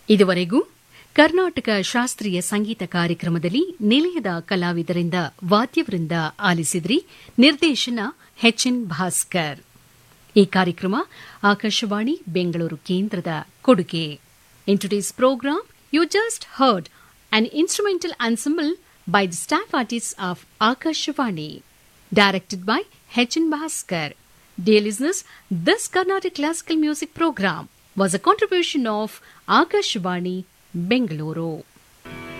ಇದುವರೆಗೂ ಕರ್ನಾಟಕ ಶಾಸ್ತ್ರೀಯ ಸಂಗೀತ ಕಾರ್ಯಕ್ರಮದಲ್ಲಿ ನಿಲಯದ ಕಲಾವಿದರಿಂದ ವಾದ್ಯವೃಂದ ಆಲಿಸಿದ್ರಿ ನಿರ್ದೇಶನ ಎಚ್ಎನ್ ಭಾಸ್ಕರ್ ಈ ಕಾರ್ಯಕ್ರಮ ಆಕಾಶವಾಣಿ ಬೆಂಗಳೂರು ಕೇಂದ್ರದ ಕೊಡುಗೆ in today's program you just heard an instrumental ensemble by the staff artists of Akashvani, directed by H.N. Bhaskar. Dear listeners, this Carnatic classical music program was a contribution of Akashvani, Bengaluru.